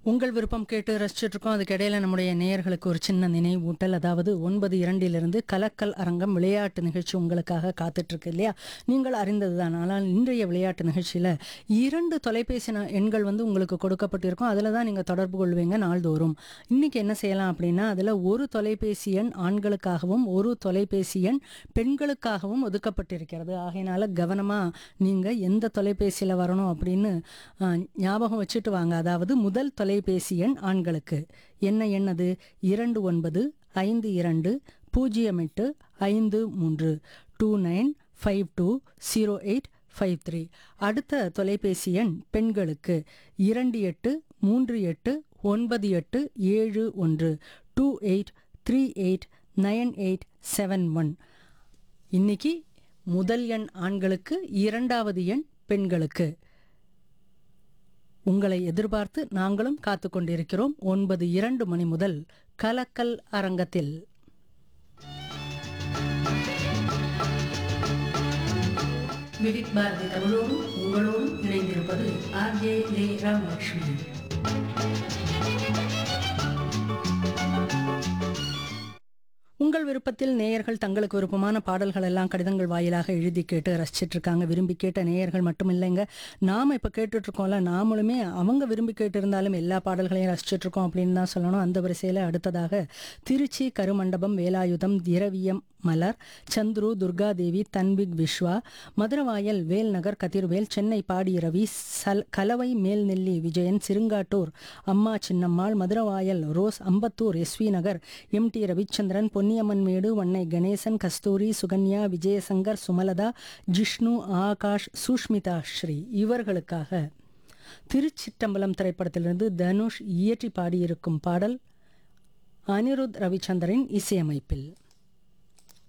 உங்கள் விருப்பம் கேட்டு ரசிச்சுட்டு இருக்கோம் அதுக்கு இடையில நம்முடைய நேயர்களுக்கு ஒரு சின்ன நினைவூட்டல் அதாவது ஒன்பது இரண்டிலிருந்து கலக்கல் அரங்கம் விளையாட்டு நிகழ்ச்சி உங்களுக்காக காத்துட்டு இருக்கு இல்லையா நீங்கள் அறிந்ததுதான் ஆனால் இன்றைய விளையாட்டு நிகழ்ச்சியில் இரண்டு தொலைபேசி ந- எண்கள் வந்து உங்களுக்கு கொடுக்கப்பட்டிருக்கும் அதில் தான் நீங்கள் தொடர்பு கொள்வீங்க நாள்தோறும் இன்னைக்கு என்ன செய்யலாம் அப்படின்னா அதில் ஒரு தொலைபேசி எண் ஆண்களுக்காகவும் ஒரு தொலைபேசி எண் பெண்களுக்காகவும் ஒதுக்கப்பட்டிருக்கிறது ஆகையினால கவனமாக நீங்கள் எந்த தொலைபேசியில் வரணும் அப்படின்னு ஆ, ஞாபகம் வச்சுட்டு வாங்க அதாவது முதல் தொலைபேசி எண் ஆண்களுக்கு என்ன எண் அது இரண்டு ஒன்பது ஐந்து இரண்டு பூஜ்ஜியம் எட்டு ஐந்து மூன்று two nine five two zero eight five three அடுத்த தொலைபேசி எண் பெண்களுக்கு இரண்டு எட்டு மூன்று எட்டு ஒன்பது எட்டு ஏழு ஒன்று two eight three eight nine eight seven one இன்னைக்கு முதல் எண் ஆண்களுக்கு இரண்டாவது எண் பெண்களுக்கு உங்களை எதிர்பார்த்து நாங்களும் காத்து கொண்டிருக்கிறோம் ஒன்பது இரண்டு மணி முதல் கலக்கல் அரங்கத்தில் விதித் பாரதி தமிழோடும் உங்களோடும் இணைந்திருப்பது ஆர்ஜே லே ராமலட்சுமி உங்கள் விருப்பத்தில் நேயர்கள் தங்களுக்கு விருப்பமான பாடல்கள் எல்லாம் கடிதங்கள் வாயிலாக எழுதி கேட்டு ரசிச்சிட்டு இருக்காங்க விரும்பி கேட்ட நேயர்கள் மட்டும் இல்லைங்க நாம இப்ப கேட்டுட்டு இருக்கோம்ல நாமளுமே அவங்க விரும்பி கேட்டு இருந்தாலும் எல்லா பாடல்களையும் ரசிச்சிட்டு இருக்கோம் அப்படின்னு தான் சொல்லணும் அந்த வரிசையில அடுத்ததாக திருச்சி கருமண்டபம் வேலாயுதம் திரவியம் மலர் சந்துரு துர்காதேவி தன்விக் விஸ்வா மதுரவாயல் வேல்நகர் கதிர்வேல் சென்னை பாடி ரவி சல் கலவை மேல்நெல்லி விஜயன் சிறுங்காட்டூர் அம்மா Chinnammal Maduravoyal Rose Ambattur SV Nagar M T Ravichandran Ponniamman Medu Vannai Ganesan Kasturi Sukanya Vijayashankar Sumalatha Jishnu Akash Sushmita Sri இவர்களுக்காக திருச்சிட்டம்பலம் திரைப்படத்திலிருந்து தனுஷ் இயற்றி பாடியிருக்கும் பாடல் அனிருத் ரவிச்சந்திரன் இசையமைப்பில்